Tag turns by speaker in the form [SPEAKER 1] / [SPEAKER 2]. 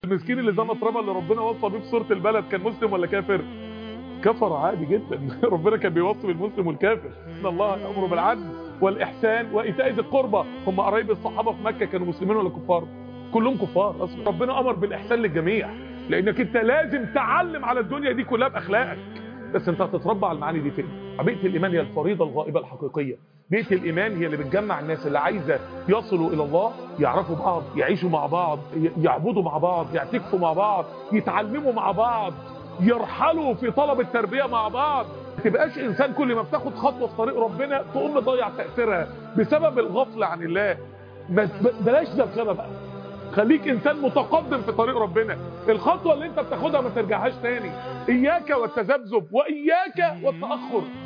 [SPEAKER 1] المسكين اللي زنى ترابه اللي ربنا وصى بيه في سوره البلد كان مسلم ولا كافر كفر عادي جدا ربنا كان بيوصي بالمسلم والكافر ان الله يامر بالعدل والاحسان وايتاء ذي القربى هم قرايب الصحابه في مكه كانوا مسلمين ولا كفار كلهم كفار اصلا ربنا امر بالاحسان للجميع لانك انت لازم تعلم على الدنيا دي كلها باخلاقك بس انت هتتربى على المعاني دي فين بيئه الايمان هي الفريضه الغائبه الحقيقيه بيئه الايمان هي اللي بتجمع الناس اللي عايزه يصلوا الى الله يعرفوا بعض يعيشوا مع بعض يعبدوا مع بعض يعتكفوا مع بعض يتعلموا مع بعض يرحلوا في طلب التربيه مع بعض ما تبقاش انسان كل ما بتاخد خطوه في طريق ربنا تقوم مضيع تاثيرها بسبب الغفله عن الله بلاش دبخنه بقى خليك انسان متقدم في طريق ربنا الخطوه اللي انت بتاخدها ما ترجعهاش تاني اياك والتذبذب واياك والتاخر